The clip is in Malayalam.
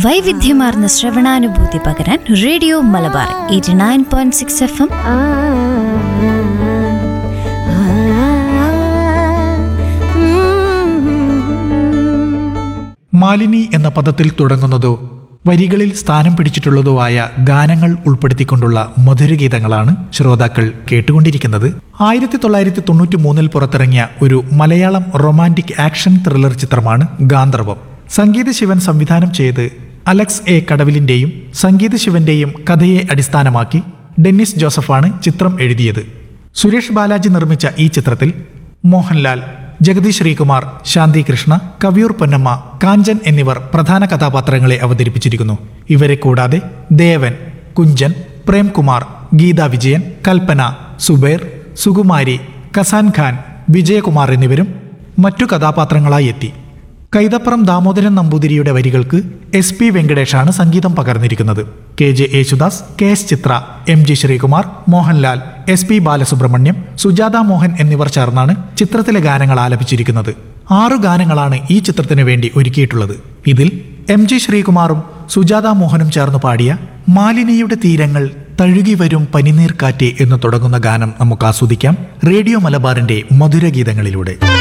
വൈവിധ്യമാർന്ന ശ്രവണാനുഭൂതി പകരാൻ radio Malabar eighty nine point six F M Malini എന്ന പദത്തിൽ തുടങ്ങുന്നതോ വരികളിൽ സ്ഥാനം പിടിച്ചിട്ടുള്ളതോ ആയ ഗാനങ്ങൾ ഉൾപ്പെടുത്തിക്കൊണ്ടുള്ള മധുരഗീതങ്ങളാണ് ശ്രോതാക്കൾ കേട്ടുകൊണ്ടിരിക്കുന്നത് ആയിരത്തി തൊള്ളായിരത്തി തൊണ്ണൂറ്റി മൂന്നിൽ പുറത്തിറങ്ങിയ ഒരു മലയാളം റൊമാൻറ്റിക് ആക്ഷൻ ത്രില്ലർ ചിത്രമാണ് ഗാന്ധർവം സംഗീത ശിവൻ സംവിധാനം ചെയ്ത് അലക്സ് എ കടവിലിന്റെയും സംഗീത ശിവന്റെയും കഥയെ അടിസ്ഥാനമാക്കി ഡെന്നിസ് ജോസഫാണ് ചിത്രം എഴുതിയത് സുരേഷ് ബാലാജി നിർമ്മിച്ച ഈ ചിത്രത്തിൽ മോഹൻലാൽ ജഗദീഷ് ശ്രീകുമാർ ശാന്തി കൃഷ്ണ കവിയൂർ പൊന്നമ്മ കാഞ്ചൻ എന്നിവർ പ്രധാന കഥാപാത്രങ്ങളെ അവതരിപ്പിച്ചിരിക്കുന്നു ഇവരെ കൂടാതെ ദേവൻ കുഞ്ചൻ പ്രേംകുമാർ ഗീതാ വിജയൻ കൽപ്പന സുബേർ സുകുമാരി കസാൻ ഖാൻ വിജയകുമാർ എന്നിവരും മറ്റു കഥാപാത്രങ്ങളായി എത്തി കൈതപ്പുറം ദാമോദരൻ നമ്പൂതിരിയുടെ വരികൾക്ക് എസ് പി വെങ്കടേഷാണ് സംഗീതം പകർന്നിരിക്കുന്നത് K J Yesudas K S Chithra M G Sreekumar Mohanlal S P Balasubrahmanyam Sujatha Mohan എന്നിവർ ചേർന്നാണ് ചിത്രത്തിലെ ഗാനങ്ങൾ ആലപിച്ചിരിക്കുന്നത് ആറു ഗാനങ്ങളാണ് ഈ ചിത്രത്തിന് വേണ്ടി ഒരുക്കിയിട്ടുള്ളത് ഇതിൽ എം ജി ശ്രീകുമാറും സുജാത മോഹനും ചേർന്ന് പാടിയ മാലിനിയുടെ തീരങ്ങൾ തഴുകി വരും പനിനീർ കാറ്റ് എന്ന് തുടങ്ങുന്ന ഗാനം നമുക്ക് ആസ്വദിക്കാം റേഡിയോ മലബാറിന്റെ മധുരഗീതങ്ങളിലൂടെ